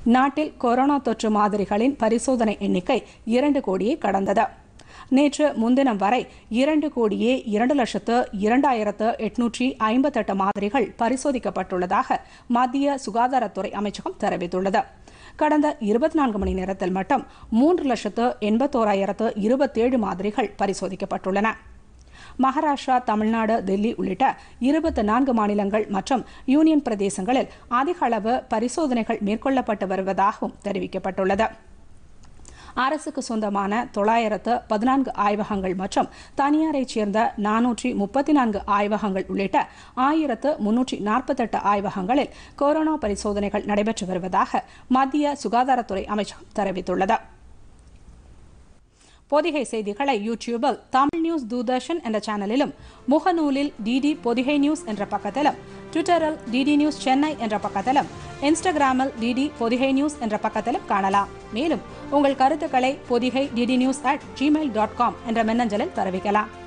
நாட்டில் கொரோனா தொற்று மாதிரிகளின் பரிசோதனை எண்ணிக்கை இரண்டு கோடியை கடந்தது நேற்று முன்தினம் வரை இரண்டு கோடியே இரண்டு லட்சத்து இரண்டாயிரத்து எட்நூற்றி ஐம்பத்தெட்டு மாதிரிகள் பரிசோதிக்கப்பட்டுள்ளதாக மத்திய சுகாதாரத்துறை அமைச்சகம் தெரிவித்துள்ளது கடந்த இருபத்தி நான்கு மணி நேரத்தில் மட்டும் மூன்று லட்சத்து எண்பத்தோராயிரத்து இருபத்தேழு மாதிரிகள் பரிசோதிக்கப்பட்டுள்ளன மகாராஷ்டிரா தமிழ்நாடு தில்லி உள்ளிட்ட இருபத்தி நான்கு மாநிலங்கள் மற்றும் யூனியன் பிரதேசங்களில் அதிக அளவு பரிசோதனைகள் மேற்கொள்ளப்பட்டு வருவதாகவும் தெரிவிக்கப்பட்டுள்ளது அரசுக்கு சொந்தமான தொள்ளாயிரத்து பதினான்கு ஆய்வகங்கள் மற்றும் தனியாரைச் சேர்ந்த நானூற்றி முப்பத்தி நான்கு ஆய்வகங்கள் உள்ளிட்ட ஆயிரத்து முன்னூற்றி நாற்பத்தெட்டு ஆய்வகங்களில் கொரோனா பரிசோதனைகள் நடைபெற்று வருவதாக மத்திய சுகாதாரத்துறை அமைச்சகம் தெரிவித்துள்ளது பொதிகை செய்திகளை யூடியூபில் தமிழ் நியூஸ் தூர்தர்ஷன் என்ற சேனலிலும் முகநூலில் டிடி பொதிகை நியூஸ் என்ற பக்கத்திலும் ட்விட்டரில் டிடி நியூஸ் சென்னை என்ற பக்கத்திலும் இன்ஸ்டாகிராமில் டிடி பொதிகை நியூஸ் என்ற பக்கத்திலும் காணலாம் மேலும் உங்கள் கருத்துக்களை Podhigai DD news at Gmail dot com என்ற மின்னஞ்சலில் தெரிவிக்கலாம்